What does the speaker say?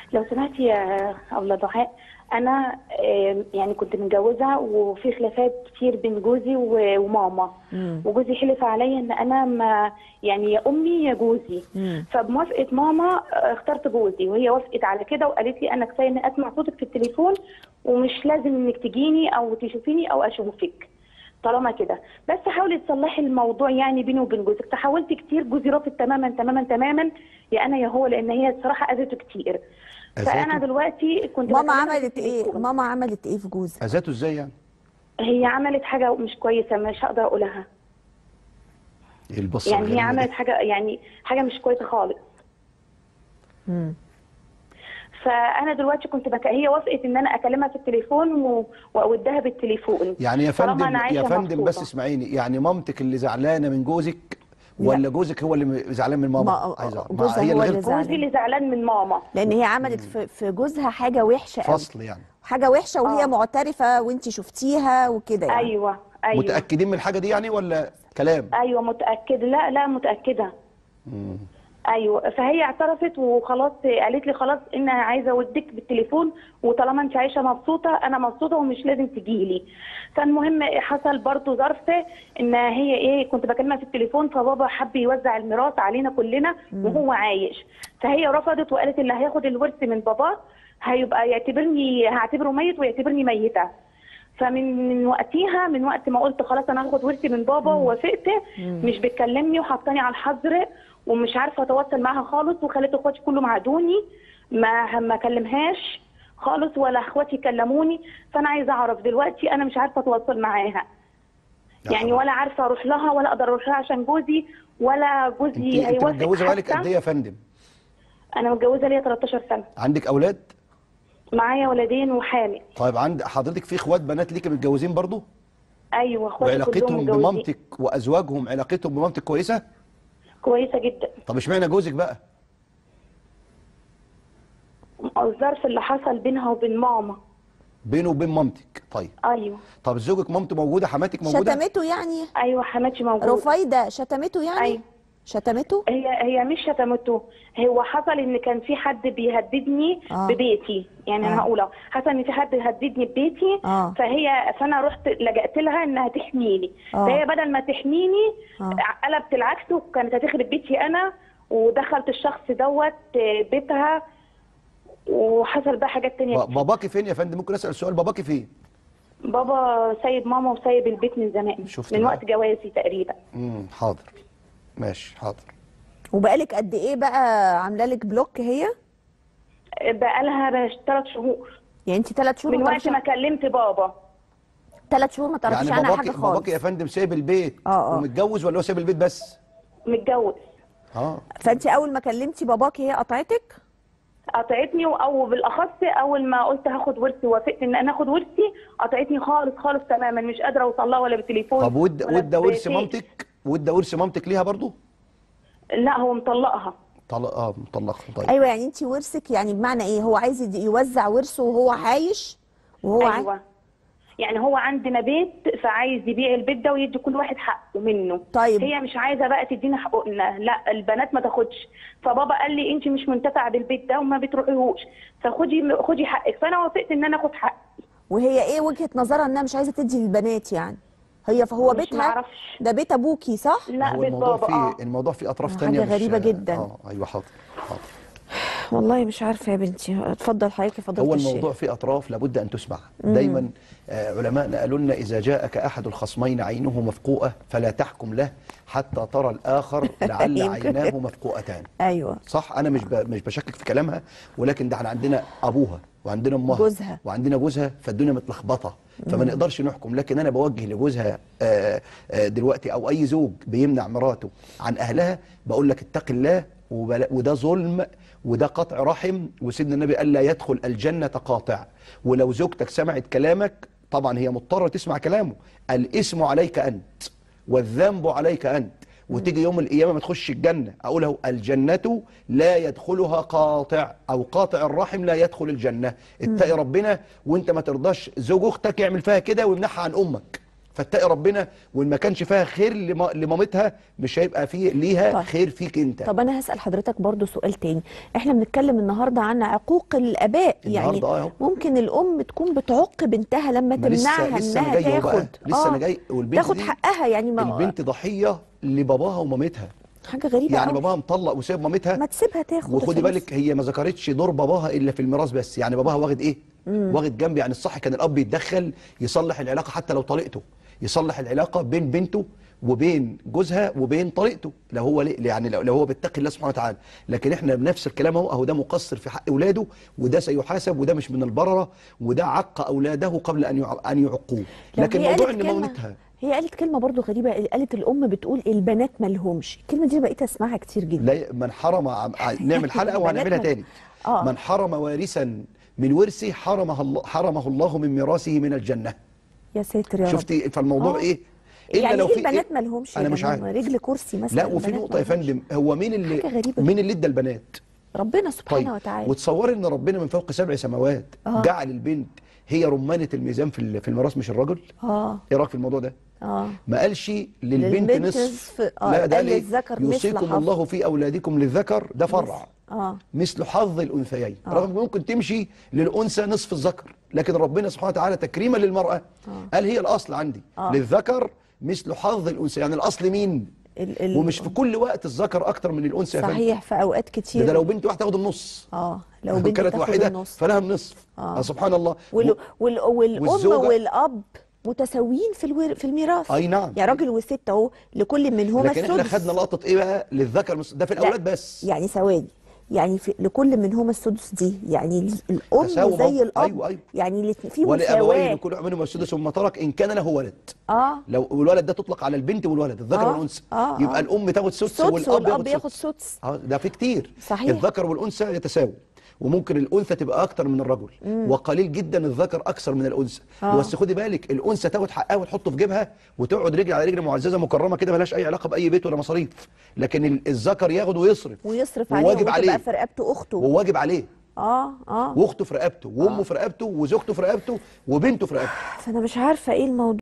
لو سمحتي يا أولى دعاء أنا آه، يعني كنت متجوزة وفي خلافات كتير بين جوزي و- وماما وجوزي حلف عليا إن أنا ما يعني يا أمي يا جوزي فبموافقة ماما آه، اخترت جوزي وهي وافقت على كده وقالت لي أنا كفاية إني أسمع صوتك في التليفون ومش لازم إنك تجيني أو تشوفيني أو أشوفك طالما كده بس حاولي تصلحي الموضوع يعني بيني وبين جوزك حاولت كتير جوزي رافض تماما تماما تماما يا انا يا هو لان هي الصراحه اذته كتير فانا أذاته؟ دلوقتي كنت ماما بكلمها في عملت ايه التليفون. ماما عملت ايه في جوزك اذاته ازاي يعني هي عملت حاجه مش كويسه مش هقدر اقولها ايه البصه يعني هي الغريبة دي؟ عملت حاجه يعني حاجه مش كويسه خالص فانا دلوقتي كنت بك... هي وافقت ان انا اكلمها في التليفون و... واودها بالتليفون يعني يا طالما فندم أنا عايشة يا فندم بس مبسوطة. اسمعيني يعني مامتك اللي زعلانه من جوزك ولا جوزك هو اللي م- زعلان من ماما ما- عايز أعرف. ما جوزها هي هو اللي اللي غير زعلان. جوزي اللي زعلان من ماما لان هي عملت في, في جوزها حاجه وحشه قوي فصل يعني حاجه وحشه وهي آه. معترفه وانت شفتيها وكده يعني ايوه ايوه متاكدين من الحاجه دي يعني ولا كلام ايوه متاكده لا لا متاكده ايوه فهي اعترفت وخلاص قالت لي خلاص ان انا عايزه اوديك بالتليفون وطالما انت عايشه مبسوطه انا مبسوطه ومش لازم تجي لي فالمهم حصل برضو ظرف ان هي ايه كنت بكلمها في التليفون فبابا حب يوزع الميراث علينا كلنا وهو عايش فهي رفضت وقالت اللي هياخد الورث من باباه هيبقى يعتبرني هعتبره ميت ويعتبرني ميته فمن من وقتها من وقت ما قلت خلاص انا هاخد ورثي من بابا ووافقت مش بتكلمني وحطاني على الحظر ومش عارفه اتواصل معاها خالص وخلت اخواتي كلهم عادوني ما ما اكلمهاش خالص ولا اخواتي كلموني فانا عايزه اعرف دلوقتي انا مش عارفه اتواصل معاها يا يعني خبر. ولا عارفه اروح لها ولا اقدر اروح لها عشان جوزي ولا انت جوزي انت هيوافق متجوزه بقالك حتى. قد ايه يا فندم انا متجوزه ليا 13 سنه عندك اولاد معايا ولدين وحامل طيب عند حضرتك في اخوات بنات ليكي متجوزين برضو ايوه اخواتي كلهم وعلاقتهم متجوزين بمامتك وازواجهم علاقتهم بمامتك كويسه كويسه جدا طب اشمعنى جوزك بقى الظرف اللي حصل بينها وبين ماما بينه وبين مامتك طيب ايوه طب زوجك مامته موجوده حماتك موجوده شتمته يعني ايوه حماتي موجوده رفايده شتمته يعني أيوة. شتمته هي هي مش شتمته هو حصل ان كان في حد بيهددني آه. ببيتي يعني آه. انا هقول أهو. حصل ان في حد هددني ببيتي آه. فهي فانا رحت لجأت لها انها تحميني آه. فهي بدل ما تحميني آه. قلبت العكس وكانت هتخرب بيتي انا ودخلت الشخص دوت بيتها وحصل بقى حاجات تانية ب- باباكي فين يا فندم ممكن اسال سؤال باباكي فين بابا سايب ماما وسايب البيت من زمان شفت من بقى؟ وقت جوازي تقريبا امم حاضر ماشي حاضر وبقالك قد ايه بقى عامله لك بلوك هي بقالها ثلاث شهور يعني انت ثلاث شهور من ما وقت تعرفيش ما كلمت بابا ثلاث شهور ما تعرفيش يعني عنها باباكي حاجه خالص باباكي يا فندم سايب البيت آه، آه. ومتجوز ولا هو سايب البيت بس متجوز اه فانت اول ما كلمتي باباكي هي قطعتك قطعتني او بالاخص اول ما قلت هاخد ورثي وافقت ان انا اخد ورثي قطعتني خالص خالص تماما مش قادره اوصل لها ولا بالتليفون طب ود ولا ود ورث بفيس. مامتك ود ورث مامتك ليها برضو لا هو مطلقها طلق اه مطلقه طيب ايوه يعني انت ورثك يعني بمعنى ايه هو عايز يد- يوزع ورثه وهو عايش وهو عايش ايوه يعني هو عندنا بيت فعايز يبيع البيت ده ويدي كل واحد حقه منه طيب. هي مش عايزه بقى تدينا حقوقنا لا البنات ما تاخدش فبابا قال لي انت مش منتفعه بالبيت ده وما بتروحيهوش فخدي خدي حقك فانا وافقت ان انا اخد حقي وهي ايه وجهه نظرها انها مش عايزه تدي للبنات يعني هي فهو مش بيتها معرفش. ده بيت ابوكي صح لا هو بيت الموضوع بابا اه فيه الموضوع فيه اطراف حاجة تانية مش- غريبة جدا. اه ايوه حاضر حاضر والله مش عارفه يا بنتي اتفضل حضرتك فضلت هو الموضوع فيه اطراف لابد ان تسمع دايما آه، علماءنا قالوا لنا اذا جاءك احد الخصمين عينه مفقوءه فلا تحكم له حتى ترى الاخر لعل يمكن. عيناه مفقوءتان ايوه صح انا مش ب... مش بشكك في كلامها ولكن ده احنا عندنا ابوها وعندنا امها جوزها. وعندنا جوزها فالدنيا متلخبطه فما نقدرش نحكم لكن انا بوجه لجوزها آه، آه، دلوقتي او اي زوج بيمنع مراته عن اهلها بقول لك اتق الله وبلا- وده ظلم وده قطع رحم وسيدنا النبي قال لا يدخل الجنه قاطع ولو زوجتك سمعت كلامك طبعا هي مضطره تسمع كلامه الاسم عليك انت والذنب عليك انت وتيجي يوم القيامه ما تخش الجنه اقول له الجنه لا يدخلها قاطع او قاطع الرحم لا يدخل الجنه اتقي ربنا وانت ما ترضاش زوج اختك يعمل فيها كده ويمنعها عن امك فاتقي ربنا وان ما كانش فيها خير لما- لمامتها مش هيبقى فيه ليها طيب. خير فيك انت طب انا هسال حضرتك برضو سؤال تاني احنا بنتكلم النهارده عن عقوق الاباء يعني النهاردة آه أهو. ممكن الام تكون بتعق بنتها لما ما لسه- تمنعها لسه انها أنا جاي أهو بقى. تاخد لسه أنا جاي. والبنت تاخد دي- حقها يعني ما البنت ضحيه لباباها ومامتها حاجه غريبه يعني أوي. باباها مطلق وسايب مامتها ما تسيبها تاخد وخدي الفلوس. بالك هي ما ذكرتش دور باباها الا في الميراث بس يعني باباها واخد ايه واخد جنب يعني الصح كان الاب يتدخل يصلح العلاقه حتى لو طليقته يصلح العلاقه بين بنته وبين جوزها وبين طريقته لو هو ليه يعني لو, لو هو بيتقي الله سبحانه وتعالى لكن احنا بنفس الكلام اهو اهو ده مقصر في حق اولاده وده سيحاسب وده مش من البرره وده عق اولاده قبل ان يع- ان يعقوه لو لكن هي موضوع قالت ان كلمة- مامتها هي قالت كلمه برضو غريبه قالت الام بتقول البنات مالهمش الكلمه دي بقيت اسمعها كتير جدا لا من حرم عم- ع- نعمل حلقه البنات وهنعملها من- تاني آه. من حرم وارثا من ورثه حرمه الله حرمه الله من ميراثه من الجنه يا ساتر يا رب شفتي فالموضوع آه. ايه يعني ايه في البنات مالهمش انا يا مش جماعة؟ عارف رجل كرسي مثلا لا وفي البنات نقطه يا مالهمش. فندم هو مين اللي حاجة غريبة مين اللي ادى البنات ربنا سبحانه طيب وتعالى وتصوري ان ربنا من فوق سبع سماوات آه. جعل البنت هي رمانه الميزان في ال- في الميراث مش الرجل اه ايه رايك في الموضوع ده اه ما قالش للبنت للبنت نصف نصف، آه، لا ده قال ليه للذكر مثل يوصيكم حظ. الله في اولادكم للذكر ده فرع اه مثل حظ الانثيين آه. رغم ممكن تمشي للانثى نصف الذكر لكن ربنا سبحانه وتعالى تكريما للمراه قال هي الاصل عندي آه. للذكر مثل حظ الانثى يعني الاصل مين ال ال ومش في كل وقت الذكر اكتر من الانثى يا فندم صحيح في اوقات ده, كتير ده لو بنت واحده تاخد النص اه لو بنت كانت تاخد واحده النص فلها النصف آه. آه. سبحان الله وال و- وال والام والزوجة- والاب متساويين في الور... في الميراث اي نعم يعني راجل وست اهو لكل منهما لكن احنا السدس خدنا لقطه ايه بقى للذكر مثل- ده في لا، الاولاد بس يعني ثواني يعني في لكل منهما السدس دي يعني ال- الام تساوم زي أهو. الاب أيوة، أيوة. يعني الاتنين- في ولابويه مساواه لكل منهم السدس ثم ترك ان كان له ولد اه لو الولد ده تطلق على البنت والولد الذكر آه، والانثى آه، يبقى آه. الام تاخد سدس سدس والاب والاب ياخد ياخد سدس سدس اه ده في كتير صحيح. الذكر والانثى يتساووا وممكن الانثى تبقى اكتر من الرجل وقليل جدا الذكر اكثر من الانثى آه. بس خدي بالك الانثى تاخد حقها وتحطه في جيبها وتقعد رجل على رجل معززه مكرمه كده ملهاش اي علاقه باي بيت ولا مصاريف لكن ال- الذكر ياخد ويصرف ويصرف عليه وواجب عليه وتبقى في رقبته اخته وواجب عليه اه اه واخته في رقبته وامه في رقبته وزوجته في رقبته وبنته في رقبته فانا مش عارفه ايه الموضوع